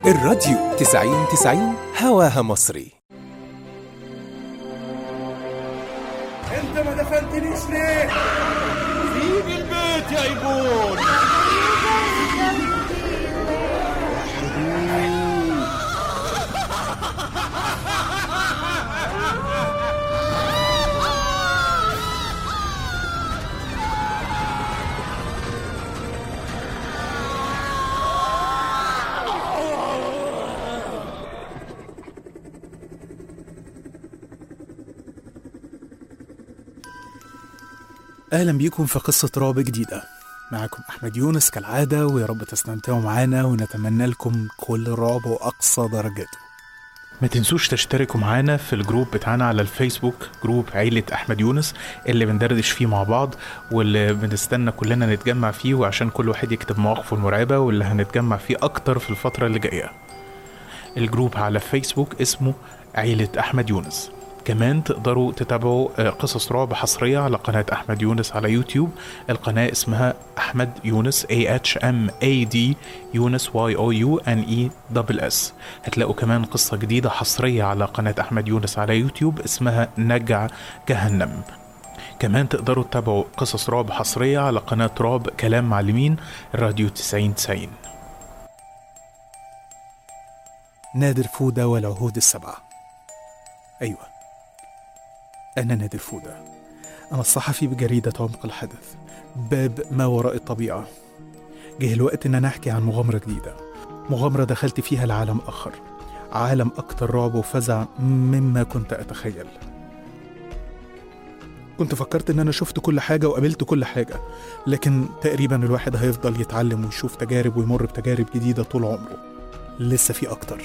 الراديو 90 90 هواها مصري انت ما دخلتنيش ليه؟ سيب البيت يا ايبون أهلا بيكم في قصة رعب جديدة معكم أحمد يونس كالعادة ويا رب تستمتعوا معانا ونتمنى لكم كل رعب وأقصى درجاته ما تنسوش تشتركوا معانا في الجروب بتاعنا على الفيسبوك جروب عيلة أحمد يونس اللي بندردش فيه مع بعض واللي بنستنى كلنا نتجمع فيه وعشان كل واحد يكتب مواقفه المرعبة واللي هنتجمع فيه أكتر في الفترة اللي جاية الجروب على فيسبوك اسمه عيلة أحمد يونس كمان تقدروا تتابعوا آه، قصص رعب حصرية على قناة أحمد يونس على يوتيوب القناة اسمها أحمد يونس A H M A D يونس Y O U N E دبل S هتلاقوا كمان قصة جديدة حصرية على قناة أحمد يونس على يوتيوب اسمها نجع جهنم كمان تقدروا تتابعوا قصص رعب حصرية على قناة رعب كلام معلمين الراديو 90 90 نادر فودة والعهود السبعة أيوة أنا نادر فودة أنا الصحفي بجريدة عمق الحدث باب ما وراء الطبيعة جه الوقت إن أنا أحكي عن مغامرة جديدة مغامرة دخلت فيها لعالم آخر عالم أكتر رعب وفزع مما كنت أتخيل كنت فكرت إن أنا شفت كل حاجة وقابلت كل حاجة لكن تقريبا الواحد هيفضل يتعلم ويشوف تجارب ويمر بتجارب جديدة طول عمره لسه في أكتر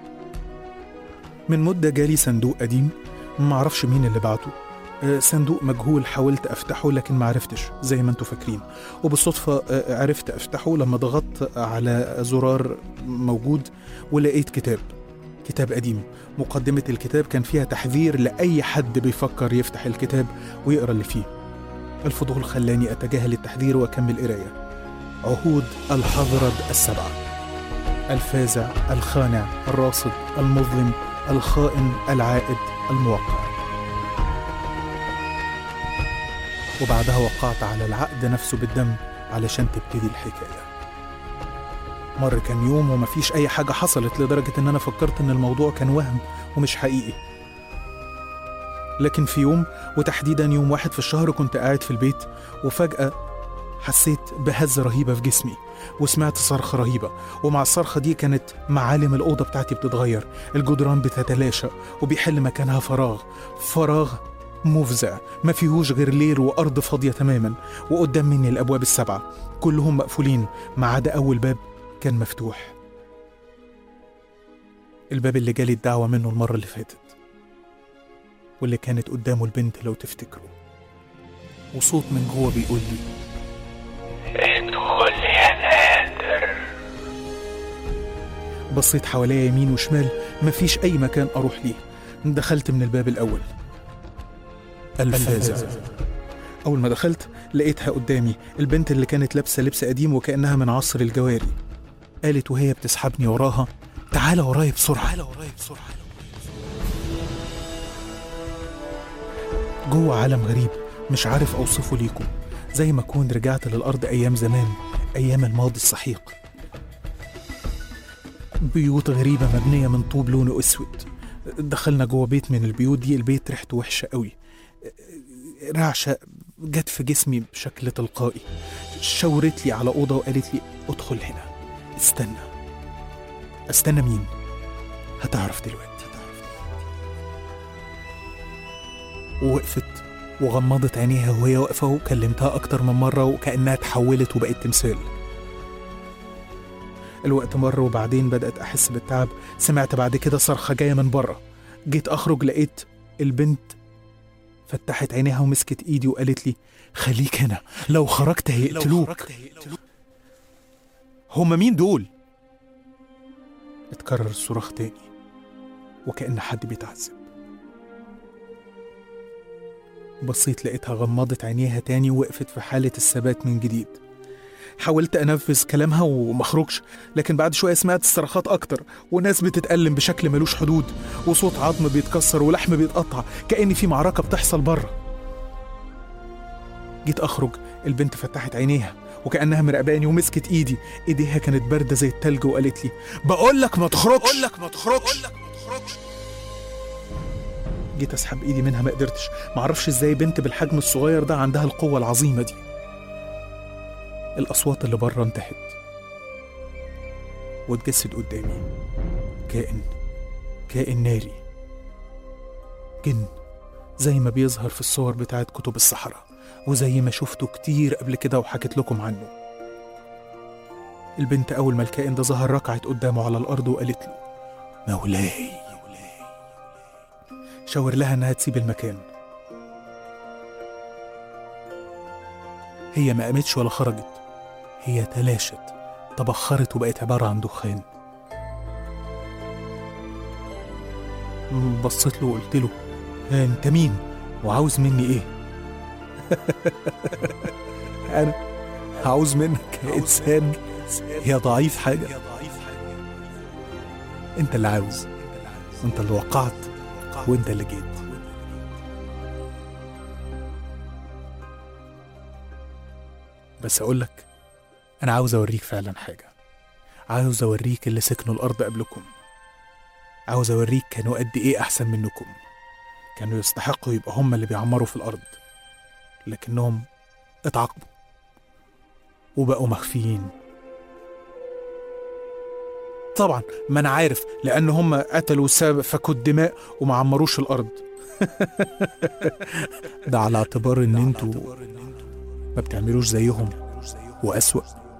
من مدة جالي صندوق قديم معرفش مين اللي بعته آه، صندوق مجهول حاولت افتحه لكن معرفتش زي ما انتوا فاكرين وبالصدفة آه، عرفت افتحه لما ضغطت على زرار موجود ولقيت كتاب كتاب قديم مقدمة الكتاب كان فيها تحذير لأي حد بيفكر يفتح الكتاب ويقرأ اللي فيه الفضول خلاني أتجاهل التحذير وأكمل قراية عهود الحضرد السبعة الفازع الخانع الراصد المظلم الخائن العائد الموقع وبعدها وقعت على العقد نفسه بالدم علشان تبتدي الحكاية مر كام يوم ومفيش أي حاجة حصلت لدرجة إن أنا فكرت إن الموضوع كان وهم ومش حقيقي لكن في يوم وتحديدا يوم واحد في الشهر كنت قاعد في البيت وفجأة حسيت بهزة رهيبة في جسمي وسمعت صرخة رهيبة ومع الصرخة دي كانت معالم الأوضة بتاعتي بتتغير الجدران بتتلاشى وبيحل مكانها فراغ فراغ مفزع ما فيهوش غير ليل وأرض فاضية تماما وقدام مني الأبواب السبعة كلهم مقفولين ما عدا أول باب كان مفتوح الباب اللي جالي الدعوة منه المرة اللي فاتت واللي كانت قدامه البنت لو تفتكروا وصوت من جوه بيقول لي ادخل يا نادر بصيت حواليا يمين وشمال مفيش أي مكان أروح ليه دخلت من الباب الأول الفازع أول ما دخلت لقيتها قدامي البنت اللي كانت لابسة لبس قديم وكأنها من عصر الجواري قالت وهي بتسحبني وراها تعالى ورايا بسرعة تعالى ورايا بسرعة جوه عالم غريب مش عارف أوصفه ليكم زي ما أكون رجعت للأرض أيام زمان أيام الماضي السحيق بيوت غريبة مبنية من طوب لونه أسود دخلنا جوه بيت من البيوت دي البيت ريحته وحشة قوي رعشة جت في جسمي بشكل تلقائي شاورت لي على أوضة وقالت لي ادخل هنا استنى استنى مين هتعرف دلوقتي ووقفت وغمضت عينيها وهي واقفة وكلمتها أكتر من مرة وكأنها اتحولت وبقت تمثال الوقت مر وبعدين بدأت أحس بالتعب سمعت بعد كده صرخة جاية من بره جيت أخرج لقيت البنت فتحت عينيها ومسكت إيدي وقالت لي خليك هنا لو خرجت هيقتلوك هما مين دول؟ اتكرر الصراخ تاني وكأن حد بيتعذب بصيت لقيتها غمضت عينيها تاني ووقفت في حالة الثبات من جديد حاولت انفذ كلامها ومخرجش لكن بعد شويه سمعت صراخات اكتر وناس بتتألم بشكل ملوش حدود وصوت عظم بيتكسر ولحم بيتقطع كأن في معركه بتحصل بره جيت اخرج البنت فتحت عينيها وكانها مراقباني ومسكت ايدي ايديها كانت بارده زي التلج وقالت لي بقول لك ما تخرجش بقول لك ما تخرجش جيت اسحب ايدي منها ما قدرتش معرفش ازاي بنت بالحجم الصغير ده عندها القوه العظيمه دي الاصوات اللي بره انتهت واتجسد قدامي كائن كائن ناري جن زي ما بيظهر في الصور بتاعت كتب الصحراء وزي ما شفته كتير قبل كده وحكيت لكم عنه البنت أول ما الكائن ده ظهر ركعت قدامه على الأرض وقالت له مولاي شاور لها إنها تسيب المكان هي ما قامتش ولا خرجت هي تلاشت تبخرت وبقت عبارة عن دخان بصيت له وقلت له "ها انت مين وعاوز مني ايه انا عاوز منك يا انسان يا ضعيف حاجه انت اللي عاوز وانت اللي وقعت وانت اللي جيت بس اقول لك انا عاوز اوريك فعلا حاجه عاوز اوريك اللي سكنوا الارض قبلكم عاوز اوريك كانوا قد ايه احسن منكم كانوا يستحقوا يبقى هم اللي بيعمروا في الارض لكنهم اتعاقبوا وبقوا مخفيين طبعا ما انا عارف لان هم قتلوا سفكوا الدماء وما عمروش الارض ده على اعتبار ان انتوا ما بتعملوش زيهم واسوا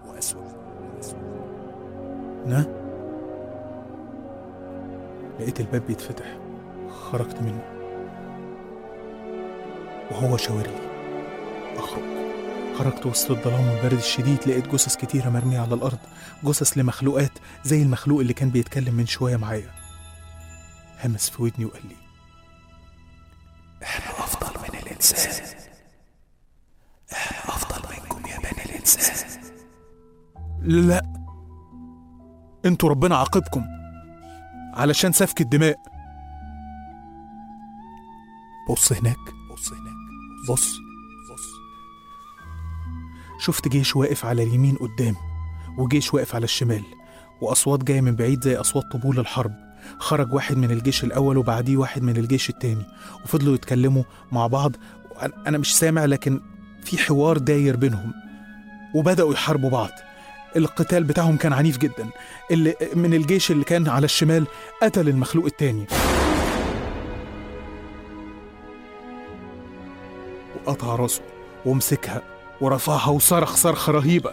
نا لقيت الباب بيتفتح خرجت منه وهو شاور لي اخرج خرجت وسط الظلام والبرد الشديد لقيت جثث كتيرة مرمية على الأرض جثث لمخلوقات زي المخلوق اللي كان بيتكلم من شوية معايا همس في ودني وقال لي احنا أفضل من الإنسان احنا أفضل منكم يا بني الإنسان لا انتوا ربنا عاقبكم علشان سفك الدماء بص هناك بص هناك بص بص شفت جيش واقف على اليمين قدام وجيش واقف على الشمال وأصوات جاية من بعيد زي أصوات طبول الحرب خرج واحد من الجيش الأول وبعديه واحد من الجيش التاني وفضلوا يتكلموا مع بعض وأنا- أنا مش سامع لكن في حوار داير بينهم وبدأوا يحاربوا بعض القتال بتاعهم كان عنيف جدا اللي من الجيش اللي كان على الشمال قتل المخلوق التاني وقطع راسه ومسكها ورفعها وصرخ صرخة رهيبة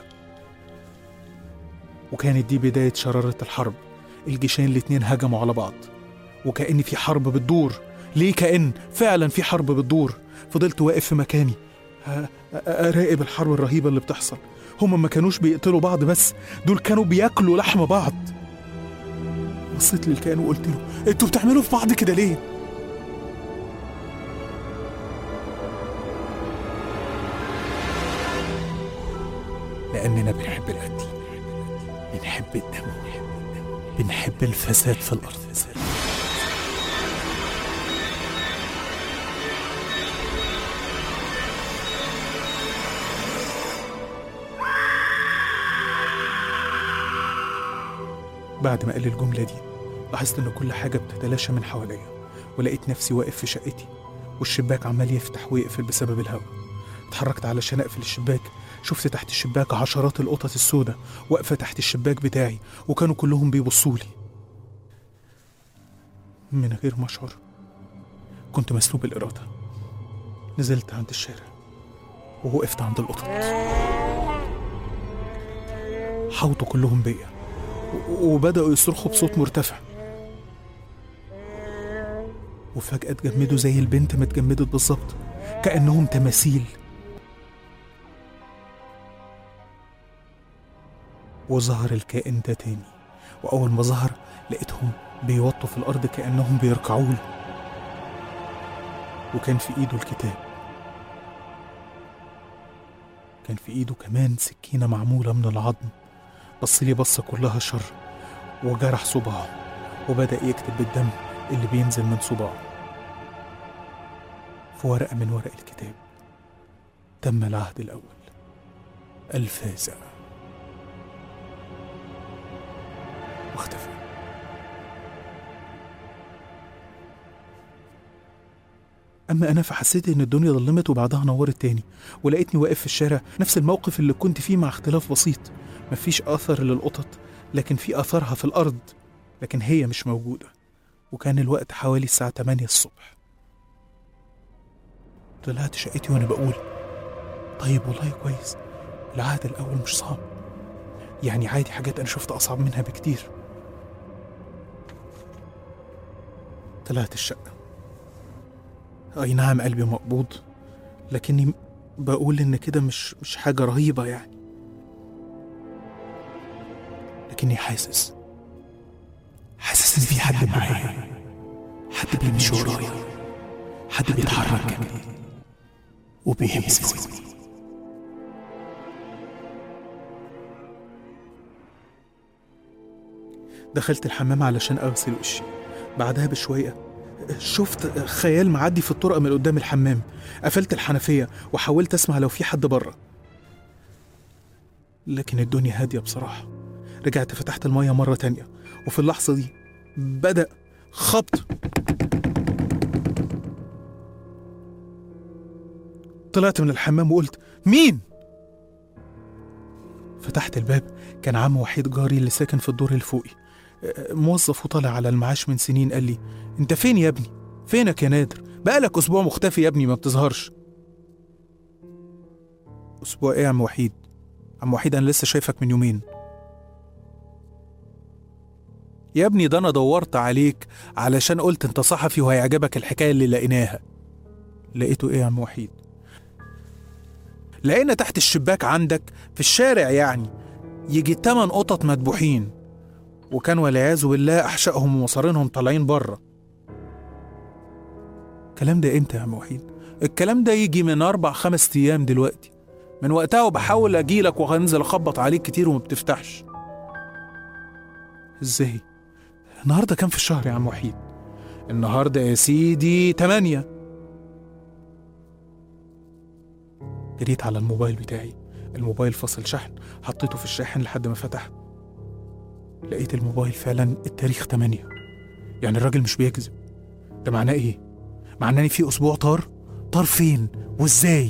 وكانت دي بداية شرارة الحرب الجيشين الاتنين هجموا على بعض وكأن في حرب بتدور ليه كأن فعلا في حرب بتدور فضلت واقف في مكاني ه- أ- أراقب الحرب الرهيبة اللي بتحصل هما ما كانوش بيقتلوا بعض بس دول كانوا بياكلوا لحم بعض بصيت للكائن وقلت له انتوا بتعملوا في بعض كده ليه لأننا بنحب القتل بنحب الدم بنحب الفساد في الأرض بعد ما قال الجملة دي لاحظت إن كل حاجة بتتلاشى من حواليا ولقيت نفسي واقف في شقتي والشباك عمال يفتح ويقفل بسبب الهواء اتحركت علشان اقفل الشباك شفت تحت الشباك عشرات القطط السوداء واقفة تحت الشباك بتاعي وكانوا كلهم بيبصوا لي من غير ما اشعر كنت مسلوب الإرادة نزلت عند الشارع ووقفت عند القطط حوطوا كلهم بيا و- وبدأوا يصرخوا بصوت مرتفع وفجأة اتجمدوا زي البنت ما اتجمدت بالظبط كأنهم تماثيل وظهر الكائن ده تاني وأول ما ظهر لقيتهم بيوطوا في الأرض كأنهم بيركعوا له وكان في إيده الكتاب كان في ايده كمان سكينة معمولة من العظم بص لي بصة كلها شر وجرح صباعه وبدأ يكتب بالدم اللي بينزل من صباعه في ورقة من ورق الكتاب تم العهد الأول الفازع واختفى أما أنا فحسيت إن الدنيا ظلمت وبعدها نورت تاني ولقيتني واقف في الشارع نفس الموقف اللي كنت فيه مع اختلاف بسيط مفيش أثر للقطط لكن في أثرها في الأرض لكن هي مش موجودة وكان الوقت حوالي الساعة 8 الصبح طلعت شقتي وأنا بقول طيب والله كويس العهد الأول مش صعب يعني عادي حاجات أنا شفت أصعب منها بكتير طلعت الشقة أي نعم قلبي مقبوض لكني بقول إن كده مش مش حاجة رهيبة يعني لكني حاسس حاسس إن في حد معايا حد بيمشي ورايا حد بيتحرك جنبي وبيهمس في ودني دخلت الحمام علشان أغسل وشي بعدها بشوية شفت خيال معدي في الطرقة من قدام الحمام قفلت الحنفية وحاولت أسمع لو في حد بره لكن الدنيا هادية بصراحة رجعت فتحت المية مرة تانية وفي اللحظة دي بدأ خبط طلعت من الحمام وقلت مين؟ فتحت الباب كان عم وحيد جاري اللي ساكن في الدور الفوقي موظف وطالع على المعاش من سنين قال لي انت فين يا ابني فينك يا نادر بقالك اسبوع مختفي يا ابني ما بتظهرش اسبوع ايه يا عم وحيد عم وحيد انا لسه شايفك من يومين يا ابني ده انا دورت عليك علشان قلت انت صحفي وهيعجبك الحكايه اللي لقيناها لقيته ايه يا عم وحيد لقينا تحت الشباك عندك في الشارع يعني يجي تمن قطط مدبوحين وكان والعياذ بالله احشائهم ومصارينهم طالعين بره الكلام ده امتى يا عم وحيد الكلام ده يجي من اربع خمس ايام دلوقتي من وقتها وبحاول اجيلك وهنزل اخبط عليك كتير وما بتفتحش ازاي النهارده كام في الشهر يا عم وحيد النهارده يا سيدي تمانية جريت على الموبايل بتاعي الموبايل فصل شحن حطيته في الشاحن لحد ما فتح لقيت الموبايل فعلا التاريخ 8 يعني الراجل مش بيكذب ده معناه ايه معناه ان في اسبوع طار طار فين وازاي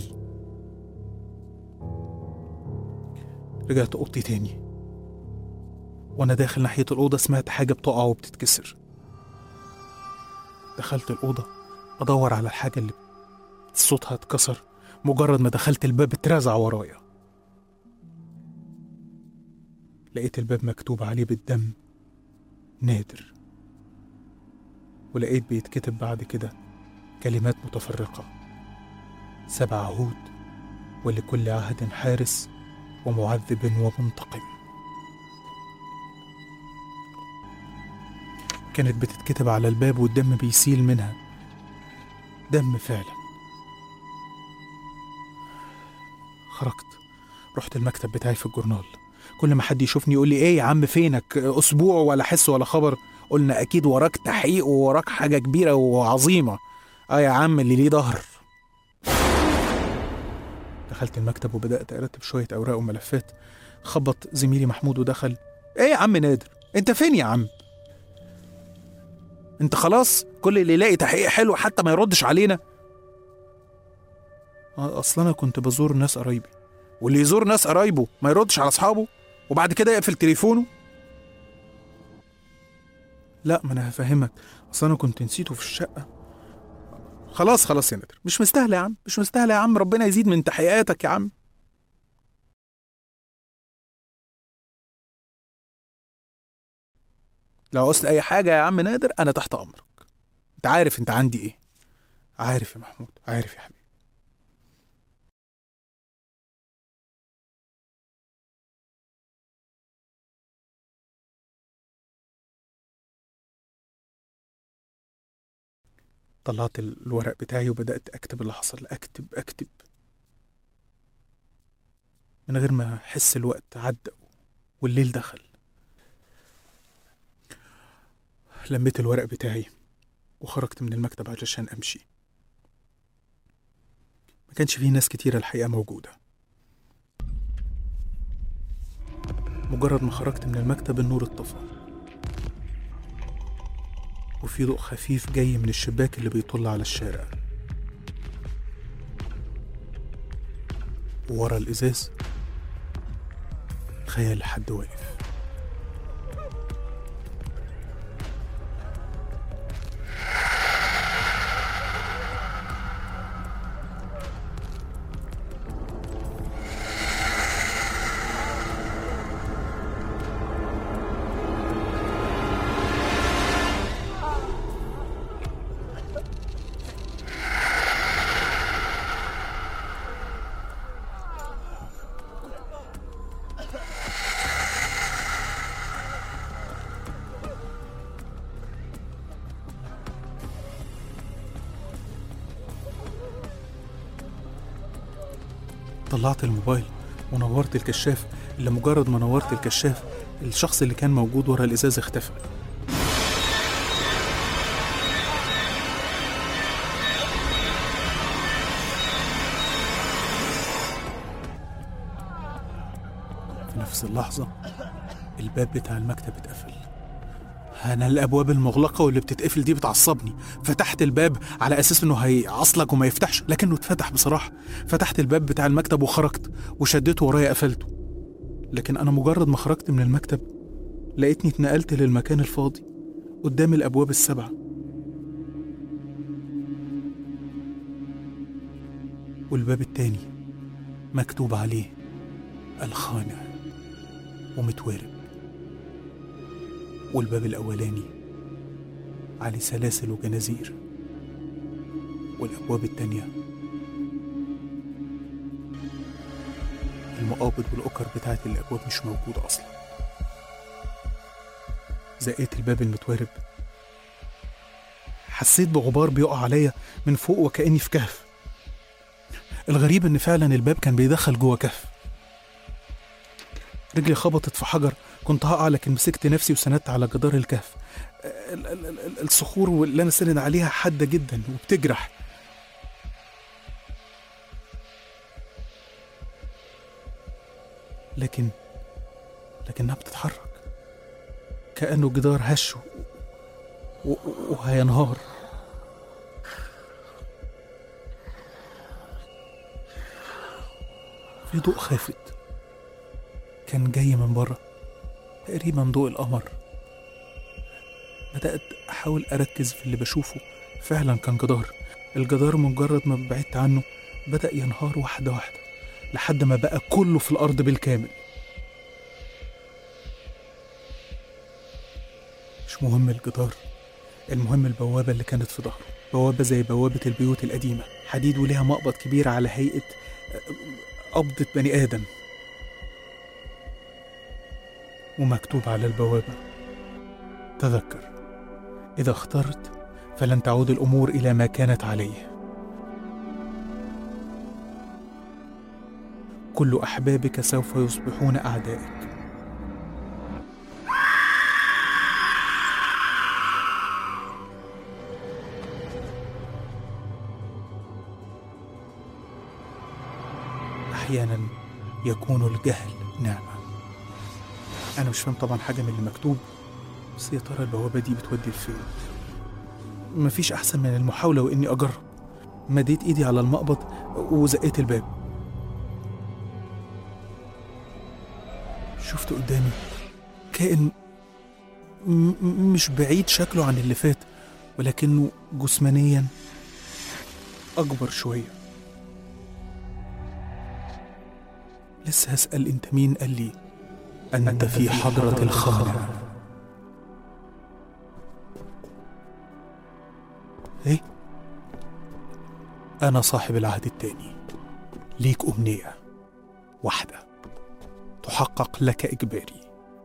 رجعت اوضتي تاني وانا داخل ناحيه الاوضه سمعت حاجه بتقع وبتتكسر دخلت الاوضه ادور على الحاجه اللي صوتها اتكسر مجرد ما دخلت الباب اترزع ورايا لقيت الباب مكتوب عليه بالدم نادر ولقيت بيتكتب بعد كده كلمات متفرقة سبع عهود ولكل عهد حارس ومعذب ومنتقم كانت بتتكتب على الباب والدم بيسيل منها دم فعلا خرجت رحت المكتب بتاعي في الجورنال كل ما حد يشوفني يقول لي ايه يا عم فينك اسبوع ولا حس ولا خبر قلنا اكيد وراك تحقيق ووراك حاجه كبيره وعظيمه اه يا عم اللي ليه ظهر دخلت المكتب وبدات ارتب شويه اوراق وملفات خبط زميلي محمود ودخل ايه يا عم نادر انت فين يا عم انت خلاص كل اللي يلاقي تحقيق حلو حتى ما يردش علينا اصل انا كنت بزور ناس قرايبي واللي يزور ناس قرايبه ما يردش على اصحابه وبعد كده يقفل تليفونه لا ما انا هفهمك اصل انا كنت نسيته في الشقه خلاص خلاص يا نادر مش مستاهله يا عم مش مستاهله يا عم ربنا يزيد من تحقيقاتك يا عم لو عوزت اي حاجه يا عم نادر انا تحت امرك انت عارف انت عندي ايه عارف يا محمود عارف يا حبيبي طلعت الورق بتاعي وبدأت أكتب اللي حصل أكتب أكتب من غير ما أحس الوقت عدى والليل دخل لميت الورق بتاعي وخرجت من المكتب علشان أمشي ما كانش فيه ناس كتيرة الحقيقة موجودة مجرد ما خرجت من المكتب النور اتطفى وفي ضوء خفيف جاي من الشباك اللي بيطل على الشارع وورا الإزاز خيال حد واقف طلعت الموبايل ونورت الكشاف اللي مجرد ما نورت الكشاف الشخص اللي كان موجود ورا الإزاز اختفى في نفس اللحظة الباب بتاع المكتب اتقفل أنا الأبواب المغلقة واللي بتتقفل دي بتعصبني فتحت الباب على أساس إنه هيعصلك وما يفتحش لكنه اتفتح بصراحة فتحت الباب بتاع المكتب وخرجت وشديته ورايا قفلته لكن أنا مجرد ما خرجت من المكتب لقيتني اتنقلت للمكان الفاضي قدام الأبواب السبعة والباب التاني مكتوب عليه الخانة ومتوارب والباب الأولاني عليه سلاسل وجنازير والأبواب التانية المقابض والأكر بتاعت الأبواب مش موجودة أصلا زقيت الباب المتوارب حسيت بغبار بيقع عليا من فوق وكأني في كهف الغريب إن فعلا الباب كان بيدخل جوه كهف رجلي خبطت في حجر كنت هقع لكن مسكت نفسي وسندت على جدار الكهف ال- ال- ال- الصخور اللي انا سند عليها حاده جدا وبتجرح لكن لكنها بتتحرك كأنه جدار هش و- و- وهينهار في ضوء خافت كان جاي من بره تقريبا ضوء القمر بدأت أحاول أركز في اللي بشوفه فعلا كان جدار الجدار مجرد ما بعدت عنه بدأ ينهار واحدة واحدة لحد ما بقى كله في الأرض بالكامل مش مهم الجدار المهم البوابة اللي كانت في ظهره بوابة زي بوابة البيوت القديمة حديد وليها مقبض كبير على هيئة آه، قبضة بني آدم ومكتوب على البوابة تذكر إذا اخترت فلن تعود الأمور إلى ما كانت عليه كل أحبابك سوف يصبحون أعدائك أحيانا يكون الجهل نعمة أنا مش فاهم طبعا حاجة من اللي مكتوب بس يا ترى البوابة دي بتودي لفين مفيش أحسن من المحاولة وإني أجرب مديت إيدي على المقبض وزقيت الباب شفت قدامي كائن م- م- مش بعيد شكله عن اللي فات ولكنه جسمانيا أكبر شوية لسه هسأل أنت مين قال لي أنت في حضرة الخمر إيه؟ أنا صاحب العهد التاني ليك أمنية واحدة تحقق لك إجباري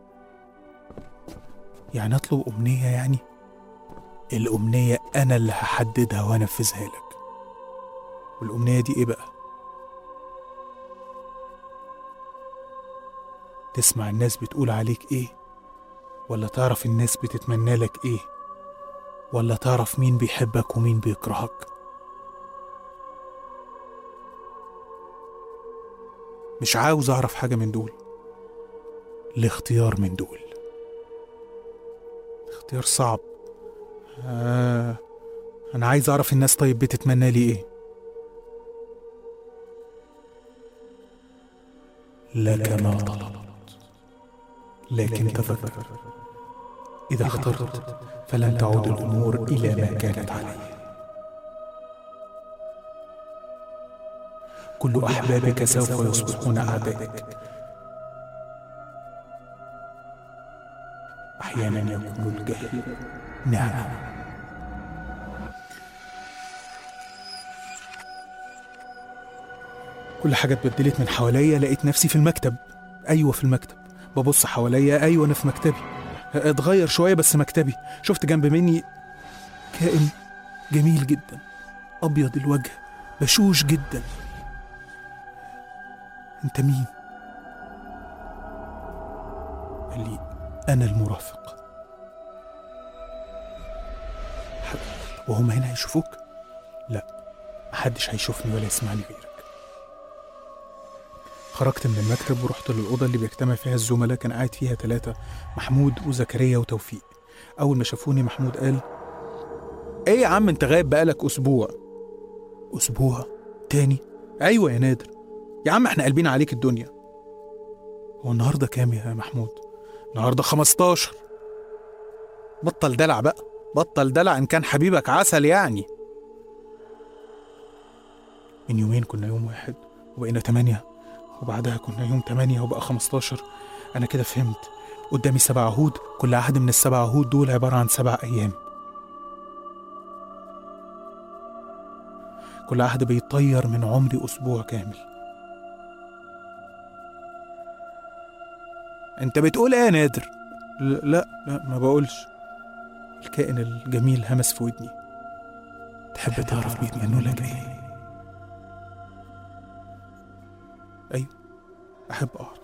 يعني أطلب أمنية يعني الأمنية أنا اللي هحددها وأنفذها لك والأمنية دي إيه بقى؟ تسمع الناس بتقول عليك ايه ولا تعرف الناس بتتمنى لك ايه ولا تعرف مين بيحبك ومين بيكرهك مش عاوز اعرف حاجة من دول الاختيار من دول اختيار صعب آه انا عايز اعرف الناس طيب بتتمنى لي ايه لك ما طلبت لكن تذكر إذا اخترت فلن تعود الأمور إلى ما كانت عليه كل أحبابك سوف يصبحون أعدائك أحيانا يكون الجهل نعمة كل حاجة اتبدلت من حواليا لقيت نفسي في المكتب أيوة في المكتب ببص حواليا أيوة أنا في مكتبي اتغير شوية بس مكتبي شفت جنب مني كائن جميل جدا أبيض الوجه بشوش جدا أنت مين؟ قال لي أنا المرافق ح- وهم هنا هيشوفوك؟ لا محدش هيشوفني ولا يسمعني غيرك خرجت من المكتب ورحت للأوضة اللي بيجتمع فيها الزملاء كان قاعد فيها ثلاثة محمود وزكريا وتوفيق أول ما شافوني محمود قال إيه يا عم أنت غايب بقالك أسبوع أسبوع تاني أيوة يا نادر يا عم احنا قلبين عليك الدنيا هو النهاردة كام يا محمود النهاردة 15 بطل دلع بقى بطل دلع إن كان حبيبك عسل يعني من يومين كنا يوم واحد وبقينا تمانية وبعدها كنا يوم تمانية وبقى خمستاشر أنا كده فهمت قدامي سبع عهود كل عهد من السبع عهود دول عبارة عن سبع أيام كل عهد بيطير من عمري أسبوع كامل أنت بتقول إيه يا نادر؟ ل- لا لا ما بقولش الكائن الجميل همس في ودني تحب تعرف بيتمنوا لك إيه؟ أيوة أحب أعرف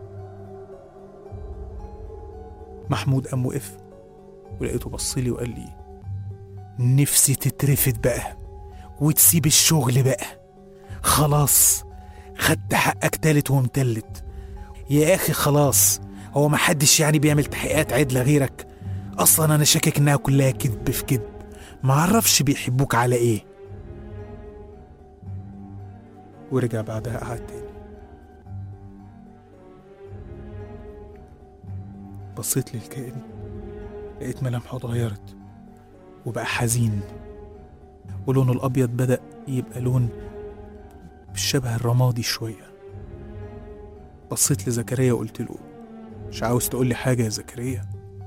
محمود قام وقف ولقيته بصلي وقال لي نفسي تترفد بقى وتسيب الشغل بقى خلاص خدت حقك تالت ومتلت يا أخي خلاص هو محدش يعني بيعمل تحقيقات عدلة غيرك أصلا أنا شاكك إنها كلها كذب في كذب معرفش بيحبوك على إيه ورجع بعدها قعد تاني بصيت للكائن لقيت ملامحه اتغيرت وبقى حزين ولونه الأبيض بدأ يبقى لون بالشبه الرمادي شوية بصيت لزكريا وقلت له مش عاوز تقول لي حاجة يا زكريا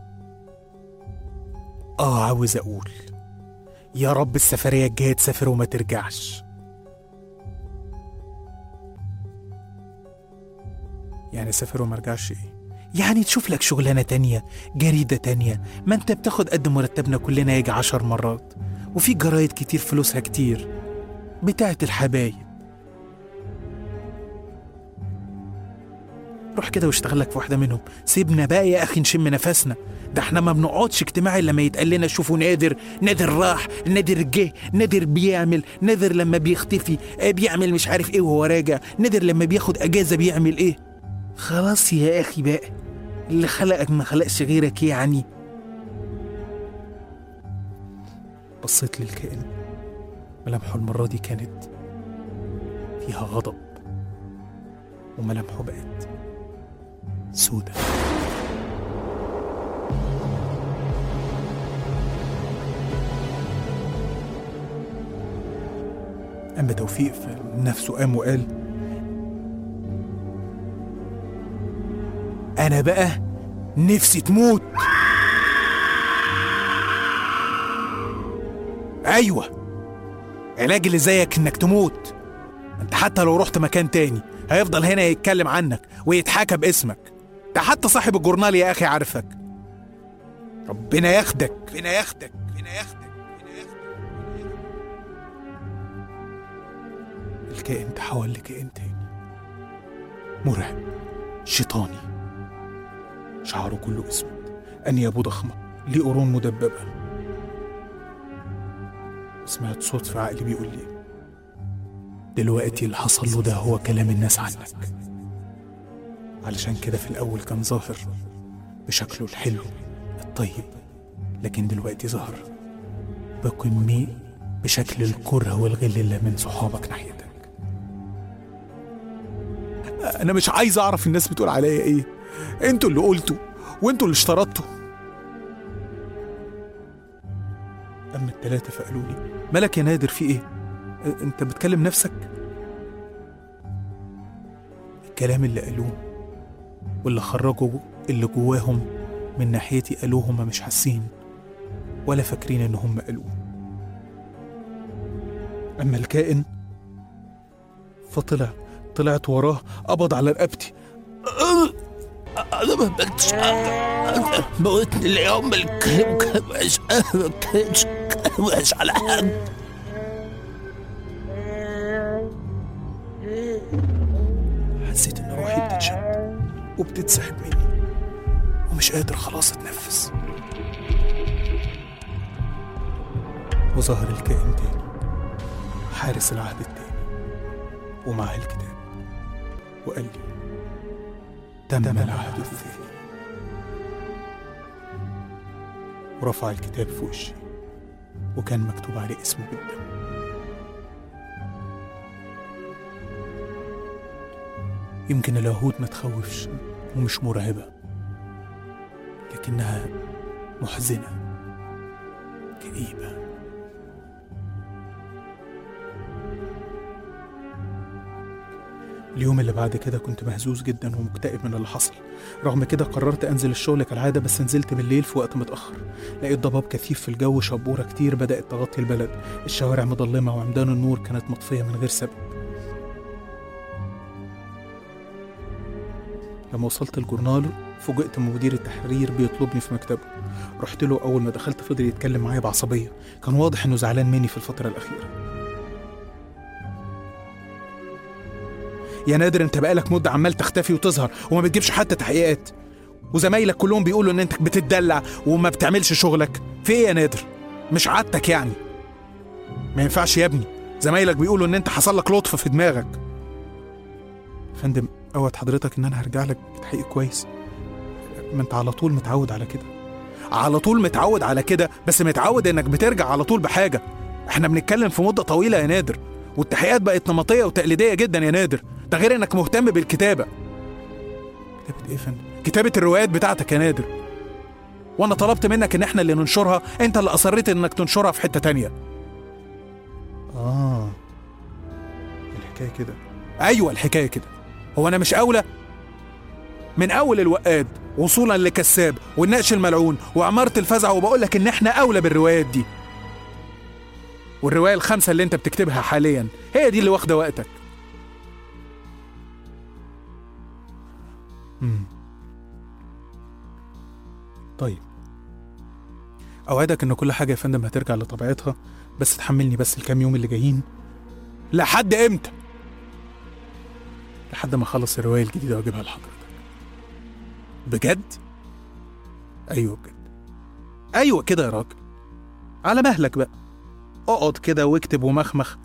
آه عاوز أقول يا رب السفرية الجاية تسافر وما ترجعش يعني سافر وما رجعش ايه يعني تشوف لك شغلانة تانية جريدة تانية ما انت بتاخد قد مرتبنا كلنا يجي عشر مرات وفي جرايد كتير فلوسها كتير بتاعت الحبايب روح كده واشتغل لك في واحدة منهم سيبنا بقى يا أخي نشم نفسنا ده احنا ما بنقعدش اجتماعي لما يتقال لنا شوفوا نادر نادر راح نادر جه نادر بيعمل نادر لما بيختفي آه، بيعمل مش عارف ايه وهو راجع نادر لما بياخد اجازة بيعمل ايه خلاص يا اخي بقى اللي خلقك ما خلقش غيرك يعني بصيت للكائن ملامحه المرة دي كانت فيها غضب وملامحه بقت سودة أما توفيق في نفسه قام وقال أنا بقى نفسي تموت أيوة علاج اللي زيك إنك تموت أنت حتى لو رحت مكان تاني هيفضل هنا يتكلم عنك ويتحاكى باسمك ده حتى صاحب الجورنال يا أخي عارفك ربنا ياخدك ربنا ياخدك ربنا ياخدك ربنا ياخدك الكائن تحول لكائن تاني مرعب شيطاني شعره كله اسود انيابه ضخمه ليه قرون مدببه سمعت صوت في عقلي بيقول لي دلوقتي اللي حصل له ده هو كلام الناس عنك علشان كده في الأول كان ظاهر بشكله الحلو الطيب لكن دلوقتي ظهر بكمية بشكل الكره والغل اللي من صحابك ناحيتك أنا مش عايز أعرف الناس بتقول عليا إيه أنتوا اللي قلتوا وأنتوا اللي اشترطتوا أما التلاتة فقالوا لي مالك يا نادر في إيه؟ أ- أنت بتكلم نفسك؟ الكلام اللي قالوه واللي خرجوا اللي جواهم من ناحيتي قالوه هم مش حاسين ولا فاكرين ان هم قالوه اما الكائن فطلع طلعت وراه قبض على رقبتي انا ما عملتش حاجه موتني اليوم الكلام كان وحش ما كانش كان وحش على حد حسيت ان روحي بتتشد وبتتسحب مني ومش قادر خلاص اتنفس وظهر الكائن تاني حارس العهد التاني ومعاه الكتاب وقال لي تم العهد الثاني ورفع الكتاب في وشي وكان مكتوب عليه اسمه بالدم يمكن اليهود ما تخوفش ومش مرعبة لكنها محزنة كئيبة اليوم اللي بعد كده كنت مهزوز جدا ومكتئب من اللي حصل رغم كده قررت انزل الشغل كالعاده بس نزلت بالليل في وقت متاخر لقيت ضباب كثيف في الجو شبوره كتير بدات تغطي البلد الشوارع مظلمه وعمدان النور كانت مطفيه من غير سبب لما وصلت الجورنال فوجئت من مدير التحرير بيطلبني في مكتبه رحت له اول ما دخلت فضل يتكلم معايا بعصبيه كان واضح انه زعلان مني في الفتره الاخيره يا نادر انت بقالك مده عمال تختفي وتظهر وما بتجيبش حتى تحقيقات وزمايلك كلهم بيقولوا ان انت بتتدلع وما بتعملش شغلك في ايه يا نادر مش عادتك يعني ما ينفعش يا ابني زمايلك بيقولوا ان انت حصل لك لطف في دماغك فندم اوعد حضرتك ان انا هرجع لك تحقيق كويس ما انت على طول متعود على كده على طول متعود على كده بس متعود انك بترجع على طول بحاجه احنا بنتكلم في مده طويله يا نادر والتحقيقات بقت نمطيه وتقليديه جدا يا نادر ده غير انك مهتم بالكتابه كتابه ايه يا فندم كتابه الروايات بتاعتك يا نادر وانا طلبت منك ان احنا اللي ننشرها انت اللي اصريت انك تنشرها في حته تانية اه الحكايه كده ايوه الحكايه كده هو انا مش اولى من اول الوقاد وصولا لكساب والنقش الملعون وعمارة الفزع وبقول لك ان احنا اولى بالروايات دي والرواية الخامسة اللي انت بتكتبها حاليا هي دي اللي واخدة وقتك مم. طيب اوعدك ان كل حاجة يا فندم هترجع لطبيعتها بس تحملني بس الكام يوم اللي جايين لحد امتى لحد ما اخلص الرواية الجديدة واجيبها لحضرتك بجد ايوه بجد ايوه كده يا راجل على مهلك بقى اقعد كده واكتب ومخمخ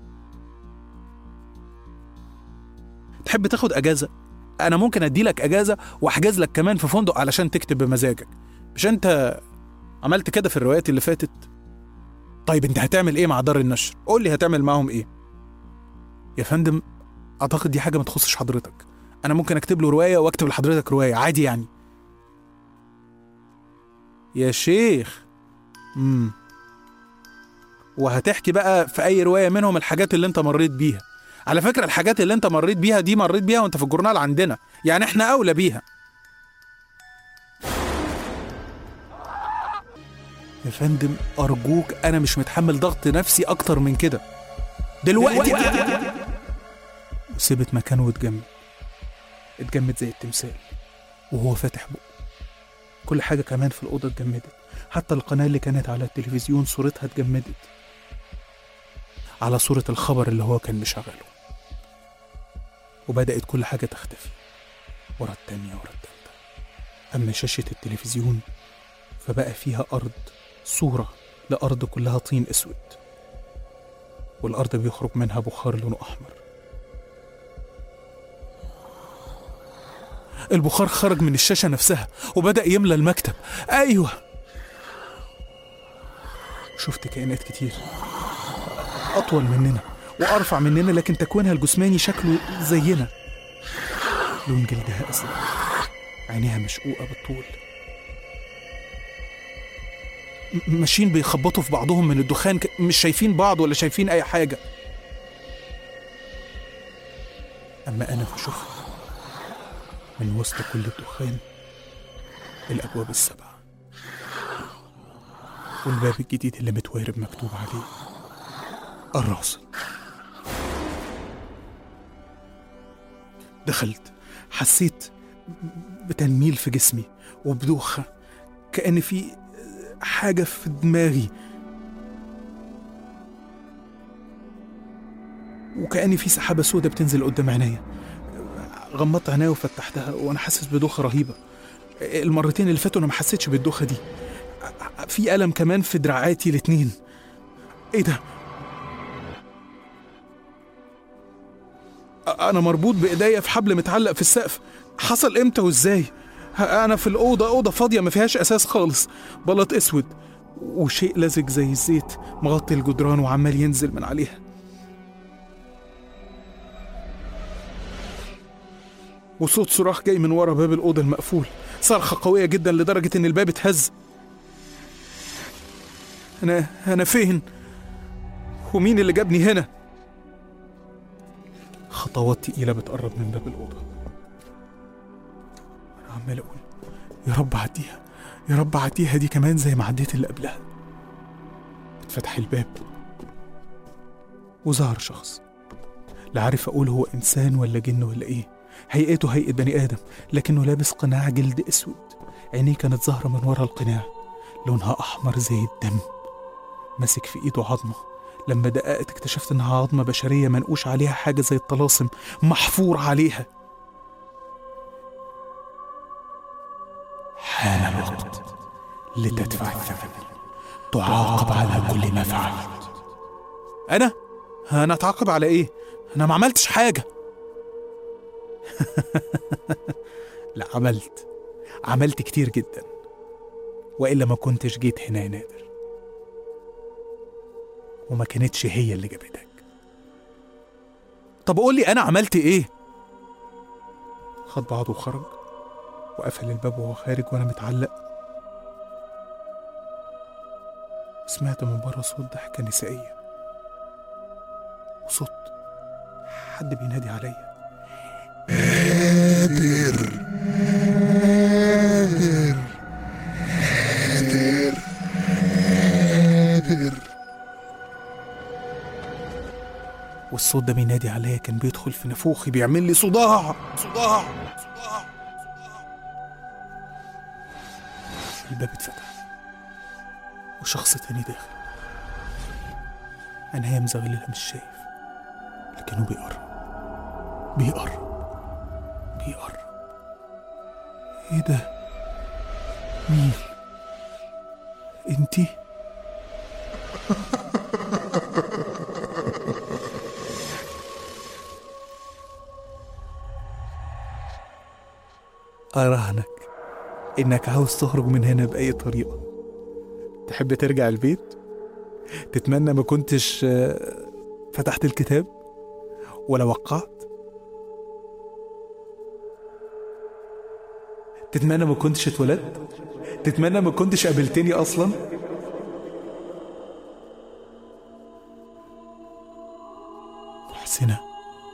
تحب تاخد اجازه انا ممكن اديلك اجازه واحجز لك كمان في فندق علشان تكتب بمزاجك مش انت عملت كده في الروايات اللي فاتت طيب انت هتعمل ايه مع دار النشر قول لي هتعمل معاهم ايه يا فندم اعتقد دي حاجه ما تخصش حضرتك انا ممكن اكتب له روايه واكتب لحضرتك روايه عادي يعني يا شيخ امم وهتحكي بقى في اي روايه منهم الحاجات اللي انت مريت بيها على فكره الحاجات اللي انت مريت بيها دي مريت بيها وانت في الجورنال عندنا يعني احنا اولى بيها يا فندم ارجوك انا مش متحمل ضغط نفسي اكتر من كده دلوقتي وسبت مكانه واتجمد اتجمد زي التمثال وهو فاتح بقه كل حاجة كمان في الأوضة اتجمدت حتى القناة اللي كانت على التلفزيون صورتها اتجمدت على صورة الخبر اللي هو كان مشغله وبدأت كل حاجة تختفي ورا التانية ورا التالتة أما شاشة التلفزيون فبقى فيها أرض صورة لأرض كلها طين أسود والأرض بيخرج منها بخار لونه أحمر البخار خرج من الشاشة نفسها وبدأ يملى المكتب أيوه شفت كائنات كتير أطول مننا وأرفع مننا لكن تكوينها الجسماني شكله زينا لون جلدها أزرق عينيها مشقوقة بالطول م- ماشيين بيخبطوا في بعضهم من الدخان ك- مش شايفين بعض ولا شايفين أي حاجة أما أنا فشفت من وسط كل الدخان الأبواب السبعة والباب الجديد اللي متوارب مكتوب عليه الراصد دخلت حسيت بتنميل في جسمي وبدوخة كأن في حاجة في دماغي وكأن في سحابة سودة بتنزل قدام عينيا غمضت عينيا وفتحتها وانا حاسس بدوخة رهيبة المرتين اللي فاتوا انا ما حسيتش بالدوخة دي في ألم كمان في دراعاتي الاتنين ايه ده انا مربوط بايديا في حبل متعلق في السقف حصل امتى وازاي ه- انا في الاوضه اوضه فاضيه ما فيهاش اساس خالص بلاط اسود وشيء لزج زي الزيت مغطي الجدران وعمال ينزل من عليها وصوت صراخ جاي من ورا باب الاوضه المقفول صرخه قويه جدا لدرجه ان الباب اتهز انا انا فين ومين اللي جابني هنا خطوات تقيلة بتقرب من باب الأوضة أنا عمال أقول يا رب عديها يا رب عديها دي كمان زي ما عديت اللي قبلها اتفتح الباب وظهر شخص لا عارف أقول هو إنسان ولا جن ولا إيه هيئته هيئة بني آدم لكنه لابس قناع جلد أسود عينيه كانت ظاهرة من ورا القناع لونها أحمر زي الدم ماسك في إيده عظمة لما دققت اكتشفت انها عظمه بشريه منقوش عليها حاجه زي الطلاسم محفور عليها حان الوقت لتدفع الثمن تعاقب على كل ما فعلت انا انا اتعاقب على ايه انا ما عملتش حاجه لا عملت عملت كتير جدا والا ما كنتش جيت هنا يا نادر وما كانتش هي اللي جابتك طب قول لي انا عملت ايه خد بعضه وخرج وقفل الباب وهو خارج وانا متعلق سمعت من بره صوت ضحكة نسائية وصوت حد بينادي عليا والصوت ده بينادي عليا كان بيدخل في نافوخي بيعمل لي صداع صداع صداع الباب اتفتح وشخص تاني داخل عينيا مزغللة مش شايف لكنه بيقرب بيقرب بيقرب ايه ده مين انتي أراهنك إنك عاوز تخرج من هنا بأي طريقة تحب ترجع البيت تتمنى ما كنتش آه، فتحت الكتاب ولا وقعت تتمنى ما كنتش اتولدت تتمنى ما كنتش قابلتني أصلا محسنة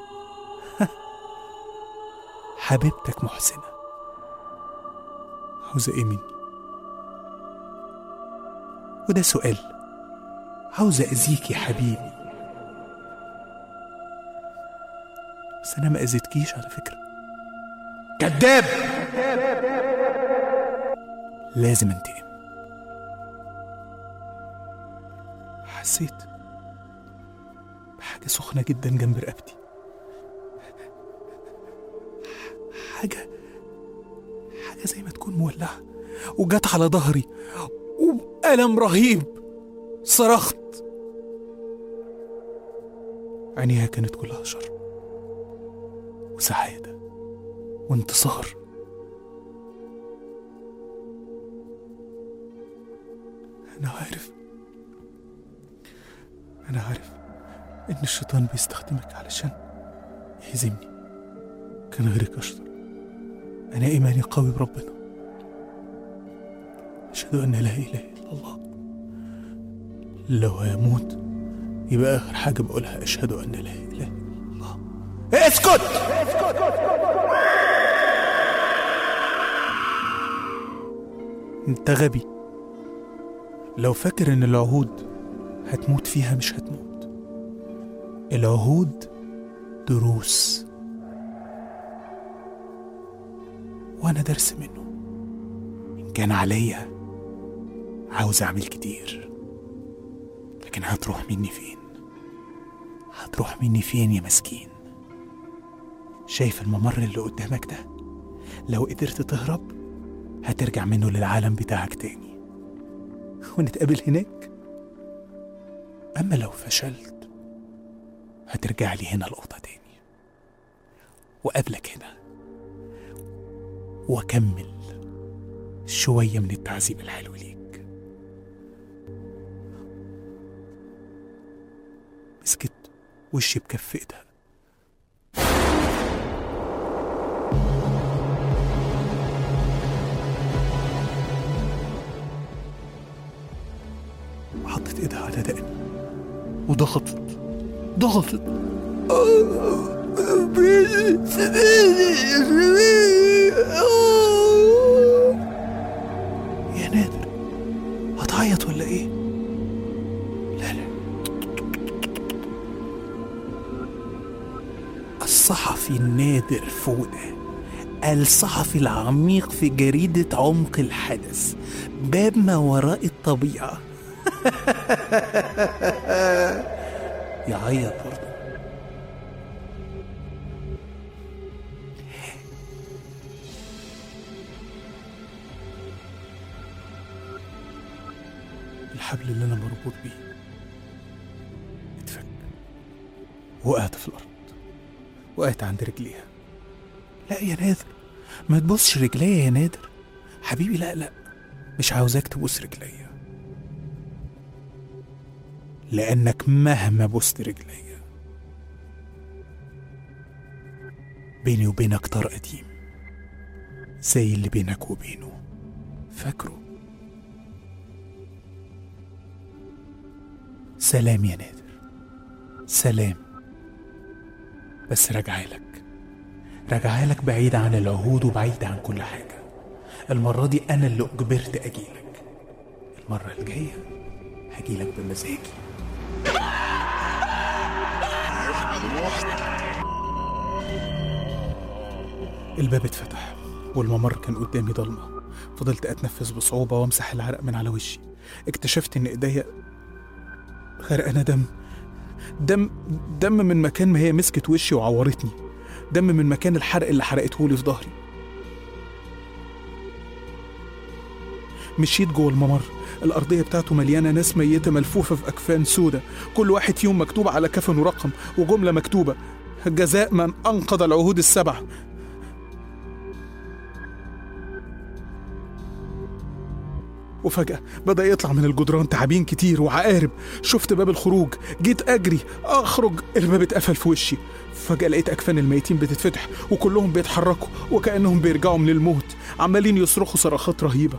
حبيبتك محسنة عاوزة ايه مني وده سؤال عاوزة أذيك يا حبيبي بس أنا ما أذيتكيش على فكرة كذاب لازم انتقم حسيت بحاجة سخنة جدا جنب رقبتي حاجة حاجة زي ما تكون تكون مولعة وجت على ظهري وألم رهيب صرخت عينيها كانت كلها شر وسعادة وانتصار أنا عارف أنا عارف إن الشيطان بيستخدمك علشان يهزمني كان غيرك أشطر أنا إيماني قوي بربنا أشهد أن لا إله إلا الله لو هموت يبقى آخر حاجة بقولها أشهد أن لا إله إلا الله اسكت انت غبي لو فاكر ان العهود هتموت فيها مش هتموت العهود دروس وانا درس منه ان كان عليا عاوز اعمل كتير لكن هتروح مني فين هتروح مني فين يا مسكين شايف الممر اللي قدامك ده لو قدرت تهرب هترجع منه للعالم بتاعك تاني ونتقابل هناك أما لو فشلت هترجع لي هنا الأوضة تاني وقابلك هنا وأكمل شوية من التعذيب الحلو ليك مسكت وشي بكف ايدها وحطت ايدها على دقني وضغطت ضغطت يا نادر هتعيط ولا ايه لا لا الصحفي النادر فودة الصحفي العميق في جريدة عمق الحدث باب ما وراء الطبيعة يعيط برضه الحبل اللي انا مربوط بيه اتفك وقعت في الارض وقعت عند رجليها لا يا نادر ما تبصش رجليا يا نادر حبيبي لا لا مش عاوزاك تبوس رجليا لأنك مهما بوست رجليا بيني وبينك طار قديم زي اللي بينك وبينه فاكره سلام يا نادر سلام بس راجعالك راجعالك بعيد عن العهود وبعيد عن كل حاجة المرة دي أنا اللي أجبرت أجيلك المرة الجاية هجيلك بمزاجي الباب اتفتح والممر كان قدامي ضلمة فضلت أتنفس بصعوبة وأمسح العرق من على وشي اكتشفت إن إيديا غرقانة دم دم دم من مكان ما هي مسكت وشي وعورتني دم من مكان الحرق اللي حرقته لي في ظهري مشيت جوه الممر الأرضية بتاعته مليانة ناس ميتة ملفوفة في أكفان سودة كل واحد فيهم مكتوب على كفن ورقم وجملة مكتوبة جزاء من أنقذ العهود السبع وفجأة بدأ يطلع من الجدران تعابين كتير وعقارب شفت باب الخروج جيت أجري أخرج الباب اتقفل في وشي فجأة لقيت أكفان الميتين بتتفتح وكلهم بيتحركوا وكأنهم بيرجعوا من الموت عمالين يصرخوا صرخات رهيبة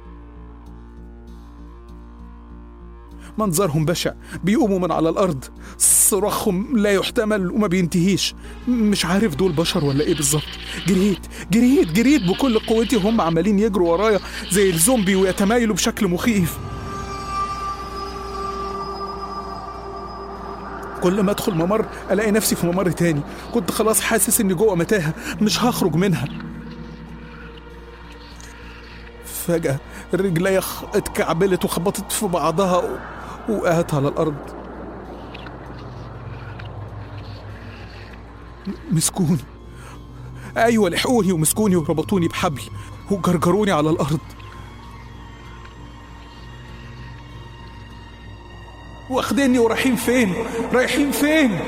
منظرهم بشع بيقوموا من على الأرض صراخهم لا يحتمل وما بينتهيش مش عارف دول بشر ولا ايه بالظبط جريت جريت جريت بكل قوتي وهم عمالين يجروا ورايا زي الزومبي ويتمايلوا بشكل مخيف كل ما ادخل ممر الاقي نفسي في ممر تاني كنت خلاص حاسس اني جوه متاهه مش هخرج منها فجأة رجلي خ- اتكعبلت وخبطت في بعضها و- وقعت على الأرض م- مسكوني أيوة لحقوني ومسكوني وربطوني بحبل وجرجروني على الأرض واخديني ورايحين فين رايحين فين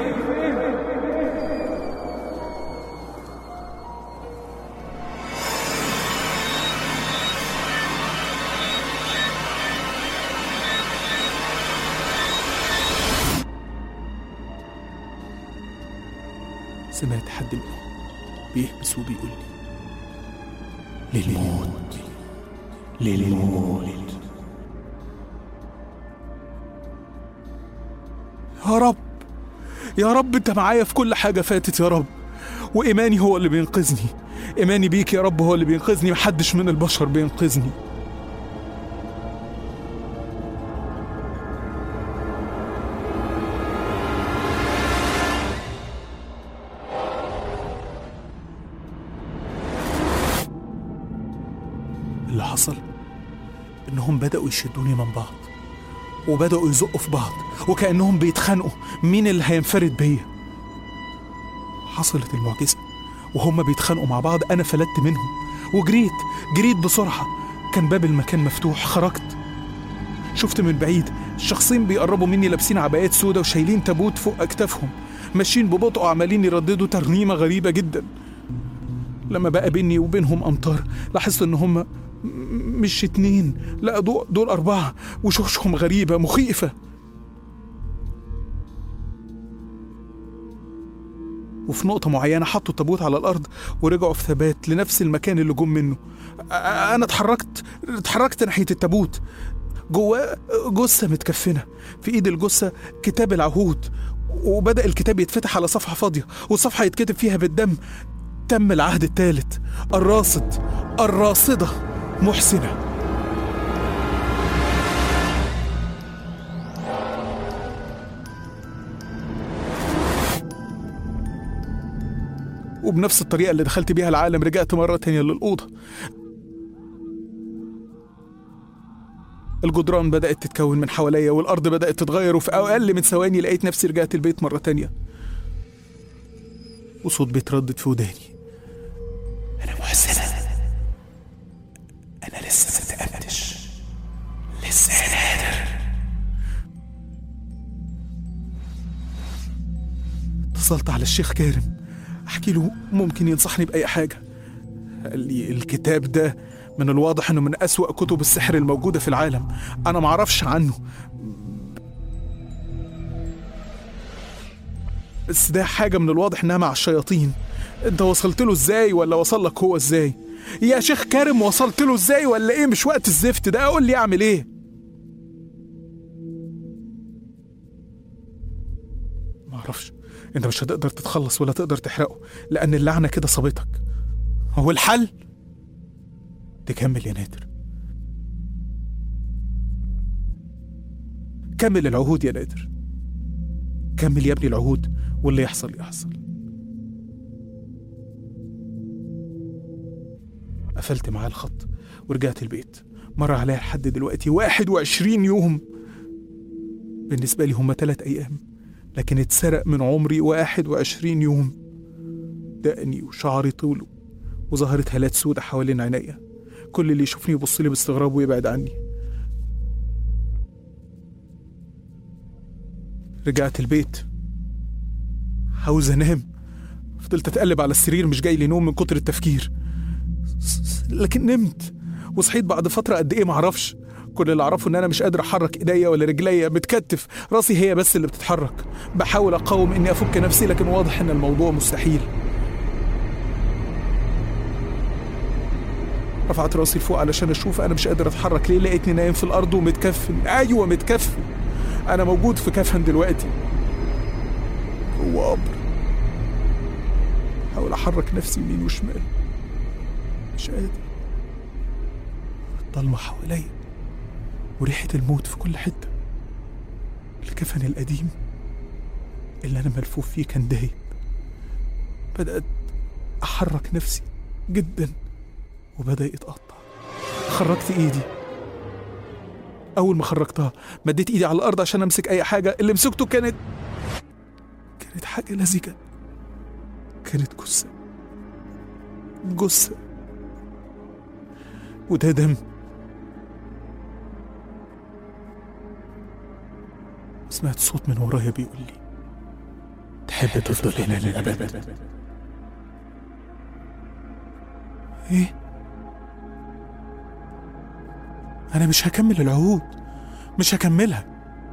سمعت حد منهم بيهمس وبيقول لي للموت للموت يا رب يا رب انت معايا في كل حاجة فاتت يا رب وإيماني هو اللي بينقذني إيماني بيك يا رب هو اللي بينقذني محدش من البشر بينقذني اللي حصل إنهم بدأوا يشدوني من بعض وبدأوا يزقوا في بعض وكأنهم بيتخانقوا مين اللي هينفرد بيا حصلت المعجزة وهم بيتخانقوا مع بعض أنا فلتت منهم وجريت جريت بسرعة كان باب المكان مفتوح خرجت شفت من بعيد شخصين بيقربوا مني لابسين عبايات سودة وشايلين تابوت فوق أكتافهم ماشيين ببطء وعمالين يرددوا ترنيمة غريبة جدا لما بقى بيني وبينهم أمطار لاحظت إن هم م- مش اتنين لا دول, دول أربعة وشوشهم غريبة مخيفة وفي نقطة معينة حطوا التابوت على الأرض ورجعوا في ثبات لنفس المكان اللي جم منه أ- أنا اتحركت اتحركت ناحية التابوت جواه جثة متكفنة في إيد الجثة كتاب العهود وبدأ الكتاب يتفتح على صفحة فاضية والصفحة يتكتب فيها بالدم تم العهد الثالث الراصد الراصدة محسنة وبنفس الطريقة اللي دخلت بيها العالم رجعت مرة تانية للأوضة الجدران بدأت تتكون من حواليا والأرض بدأت تتغير وفي أقل من ثواني لقيت نفسي رجعت البيت مرة تانية وصوت بيتردد في وداني أنا محسنة أنا لسه ما اتقلتش لسه نادر اتصلت على الشيخ كارم أحكي له ممكن ينصحني بأي حاجة قال لي الكتاب ده من الواضح انه من أسوأ كتب السحر الموجودة في العالم أنا معرفش عنه بس ده حاجة من الواضح إنها مع الشياطين أنت وصلت له إزاي ولا وصل لك هو إزاي يا شيخ كارم وصلت له إزاي ولا إيه مش وقت الزفت ده قول لي أعمل إيه معرفش أنت مش هتقدر تتخلص ولا تقدر تحرقه لأن اللعنة كده صابتك هو الحل تكمل يا نادر كمل العهود يا نادر كمل يا ابني العهود واللي يحصل يحصل قفلت معاه الخط ورجعت البيت مر عليا لحد دلوقتي واحد وعشرين يوم بالنسبة لي هما تلات أيام لكن اتسرق من عمري واحد وعشرين يوم دقني وشعري طوله وظهرت هالات سودة حوالين عينيا كل اللي يشوفني يبص لي باستغراب ويبعد عني رجعت البيت عاوز انام فضلت اتقلب على السرير مش جاي لي نوم من كتر التفكير س- س- لكن نمت وصحيت بعد فترة قد ايه معرفش كل اللي اعرفه ان انا مش قادر احرك ايديا ولا رجليا متكتف راسي هي بس اللي بتتحرك بحاول اقاوم اني افك نفسي لكن واضح ان الموضوع مستحيل رفعت راسي لفوق علشان اشوف انا مش قادر اتحرك ليه لقيتني نايم في الارض ومتكفن ايوه متكفن انا موجود في كفن دلوقتي جوه قبر حاول احرك نفسي يمين وشمال مش قادر الضلمه حواليا وريحه الموت في كل حته الكفن القديم اللي انا ملفوف فيه كان دايب بدات احرك نفسي جدا وبدا يتقطع خرجت ايدي اول ما خرجتها مديت ايدي على الارض عشان امسك اي حاجه اللي مسكته كانت كانت حاجه لزجه كانت جثه جثه وده دم سمعت صوت من ورايا بيقول لي تحب تفضل هنا للأبد ايه انا مش هكمل العهود مش هكملها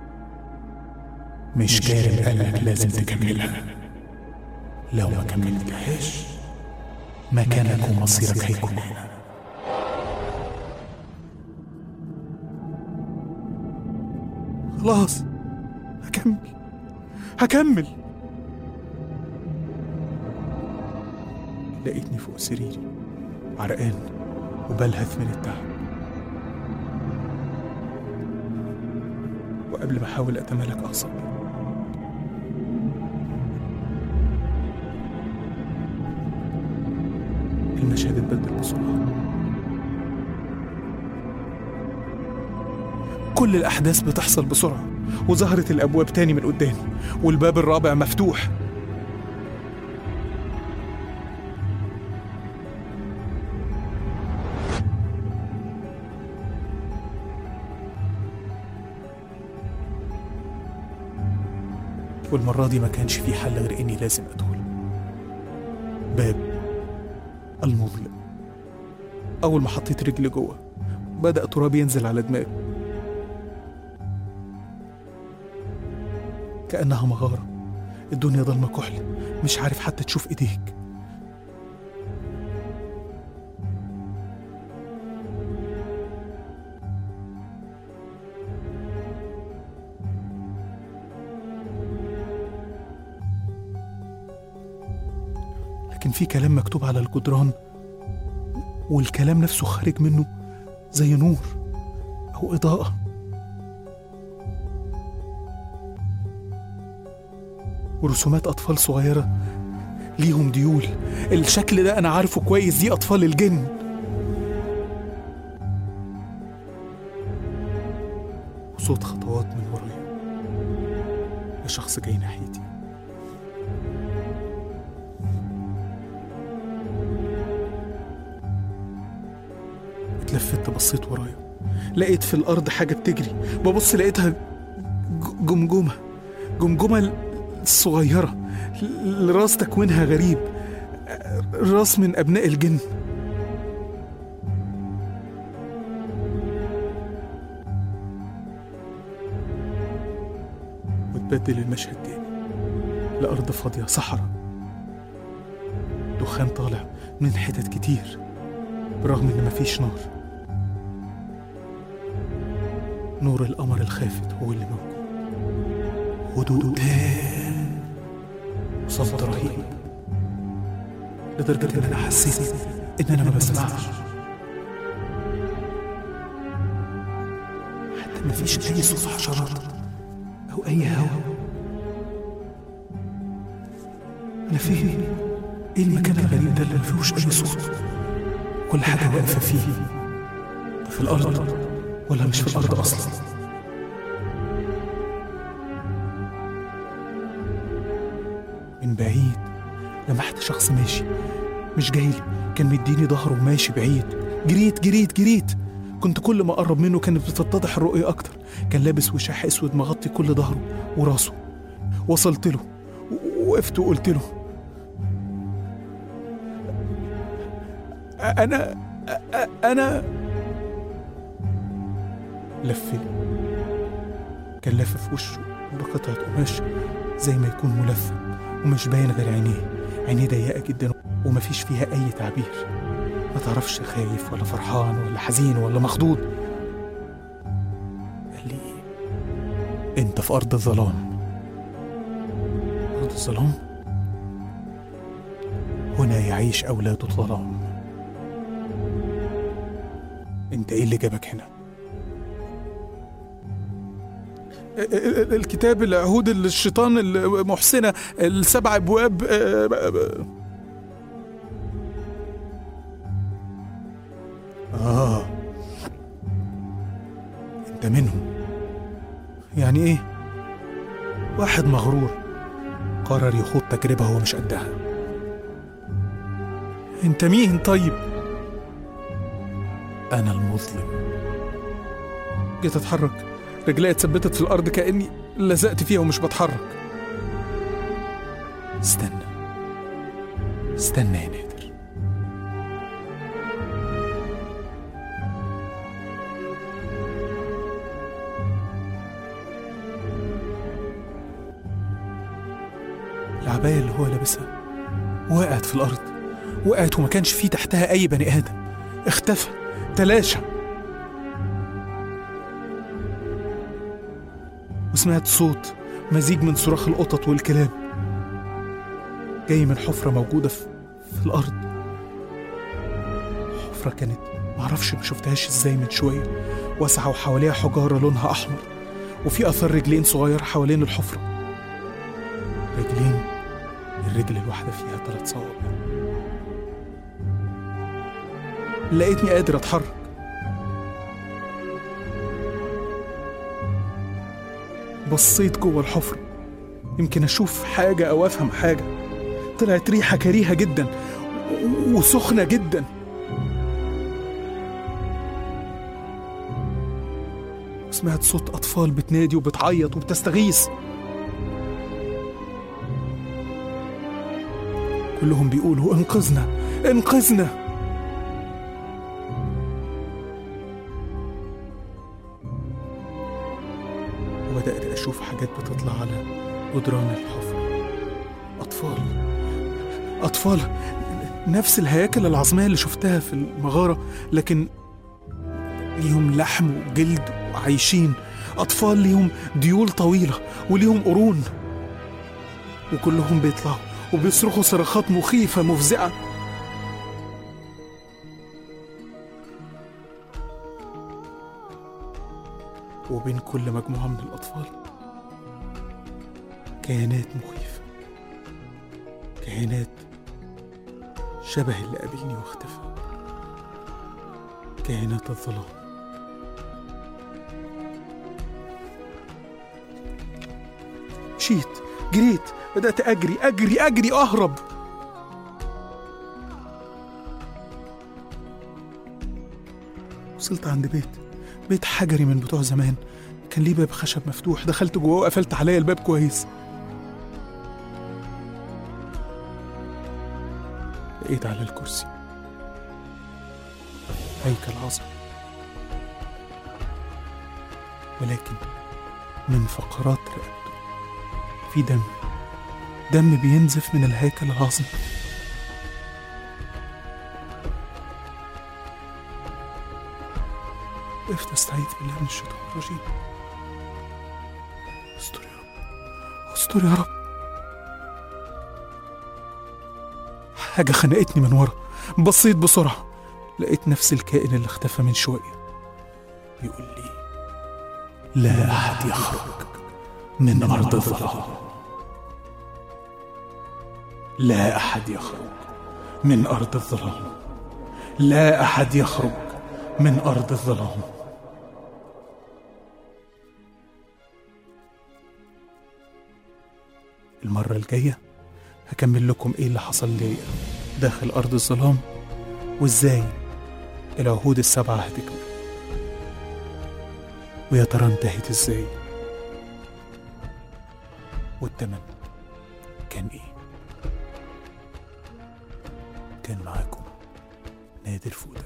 مش كارم قالك لازم تكملها لو ما كملتهاش مكانك ومصيرك هيكون هنا خلاص هكمل هكمل لقيتني فوق سريري عرقان وبلهث من التعب وقبل ما احاول اتمالك اعصابي المشهد اتبدل بسرعه كل الاحداث بتحصل بسرعه وظهرت الابواب تاني من قدامي والباب الرابع مفتوح والمرة دي ما كانش في حل غير إني لازم أدخل باب المظلم أول ما حطيت رجلي جوه بدأ تراب ينزل على دماغي كأنها مغارة الدنيا ضلمة كحل مش عارف حتى تشوف إيديك لكن في كلام مكتوب على الجدران والكلام نفسه خارج منه زي نور أو إضاءة ورسومات أطفال صغيرة ليهم ديول الشكل ده أنا عارفه كويس دي أطفال الجن وصوت خطوات من ورايا لشخص جاي ناحيتي اتلفت بصيت ورايا لقيت في الأرض حاجة بتجري ببص لقيتها ج- جمجمة جمجمة الصغيرة الراس تكوينها غريب راس من أبناء الجن وتبدل المشهد تاني لأرض فاضية صحراء دخان طالع من حتت كتير برغم إن مفيش نار نور القمر الخافت هو اللي موجود هدوء تام صمت رهيب لدرجة إن أنا حسيت إن أنا ما بسمعش حتى ما فيش أي صوت حشرات أو أي هواء أنا فين؟ إيه المكان الغريب ده اللي ما فيهوش أي صوت؟ كل حاجة واقفة فيه ده في الأرض ولا مش في الأرض أصلا؟ من بعيد لمحت شخص ماشي مش جاي لي كان مديني ظهره وماشي بعيد جريت جريت جريت كنت كل ما اقرب منه كانت بتتضح الرؤيه اكتر كان لابس وشاح اسود مغطي كل ظهره وراسه وصلت له و- وقفت وقلت له أ- انا أ- أ- انا لف لي كان لافف وشه بقطعه قماش زي ما يكون ملثم ومش باين غير عينيه عينيه ضيقة جدا ومفيش فيها أي تعبير ما تعرفش خايف ولا فرحان ولا حزين ولا مخضوض قال لي أنت في أرض الظلام أرض الظلام هنا يعيش أولاد الظلام أنت إيه اللي جابك هنا؟ الكتاب العهود الشيطان المحسنة السبع أبواب آه أنت منهم يعني إيه؟ واحد مغرور قرر يخوض تجربة هو مش قدها أنت مين طيب؟ أنا المظلم جيت أتحرك رجلي اتثبتت في الأرض كأني لزقت فيها ومش بتحرك استنى استنى يا نادر العباية اللي هو لابسها وقعت في الأرض وقعت وما كانش فيه تحتها أي بني آدم اختفى تلاشى وسمعت صوت مزيج من صراخ القطط والكلاب جاي من حفرة موجودة في, في الأرض حفرة كانت معرفش ما شفتهاش ازاي من شوية واسعة وحواليها حجارة لونها أحمر وفي أثر رجلين صغير حوالين الحفرة رجلين الرجل الواحدة فيها ثلاث صوابع لقيتني قادر أتحرك بصيت جوه الحفرة يمكن أشوف حاجة أو أفهم حاجة طلعت ريحة كريهة جدا و- وسخنة جدا سمعت صوت أطفال بتنادي وبتعيط وبتستغيث كلهم بيقولوا انقذنا انقذنا وبدأت أشوف حاجات بتطلع على جدران الحفرة أطفال أطفال نفس الهياكل العظمية اللي شفتها في المغارة لكن ليهم لحم وجلد وعايشين أطفال ليهم ديول طويلة وليهم قرون وكلهم بيطلعوا وبيصرخوا صرخات مخيفة مفزعة وبين كل مجموعة من الأطفال كيانات مخيفة كيانات شبه اللي قابلني واختفى كائنات الظلام مشيت جريت بدأت أجري أجري أجري أهرب وصلت عند بيت بيت حجري من بتوع زمان كان ليه باب خشب مفتوح دخلت جواه وقفلت عليا الباب كويس لقيت على الكرسي هيكل عظمي ولكن من فقرات رقبته في دم دم بينزف من الهيكل العظمي وقفت استعيذ بالله من الشيطان الرجيم استر يا رب استر يا رب حاجة خنقتني من ورا بصيت بسرعة لقيت نفس الكائن اللي اختفى من شوية بيقول لي لا أحد يخرج من أرض الظلام لا أحد يخرج من أرض الظلام لا أحد يخرج من أرض الظلام المرة الجاية هكمل لكم ايه اللي حصل لي داخل أرض الظلام وازاي العهود السبعة هتكمل ويا ترى انتهت ازاي والتمن كان ايه كان معاكم نادر فوده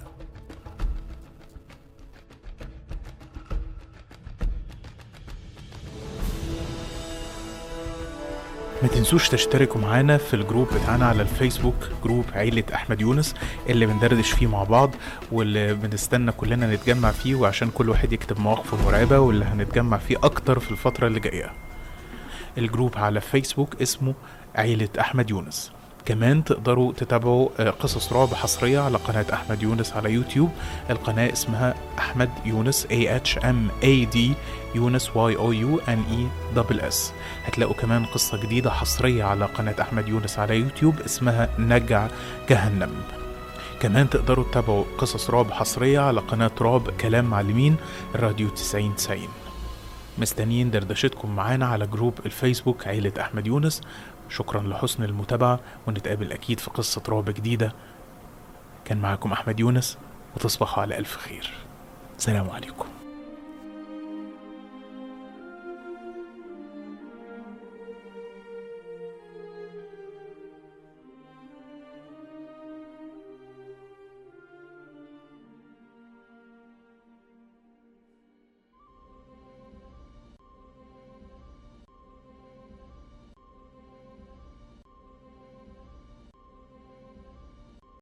ما تنسوش تشتركوا معانا في الجروب بتاعنا على الفيسبوك جروب عيلة أحمد يونس اللي بندردش فيه مع بعض واللي بنستنى كلنا نتجمع فيه وعشان كل واحد يكتب مواقفه المرعبة واللي هنتجمع فيه أكتر في الفترة اللي جاية الجروب على فيسبوك اسمه عيلة أحمد يونس كمان تقدروا تتابعوا آه، قصص رعب حصرية على قناة أحمد يونس على يوتيوب القناة اسمها أحمد يونس A H M A D يونس Y O U N E دبل اس هتلاقوا كمان قصة جديدة حصرية على قناة أحمد يونس على يوتيوب اسمها نجع جهنم كمان تقدروا تتابعوا قصص رعب حصرية على قناة رعب كلام معلمين راديو 90 90 مستنيين دردشتكم معانا على جروب الفيسبوك عيلة أحمد يونس شكرا لحسن المتابعة ونتقابل أكيد في قصة رعب جديدة كان معاكم أحمد يونس وتصبحوا على ألف خير سلام عليكم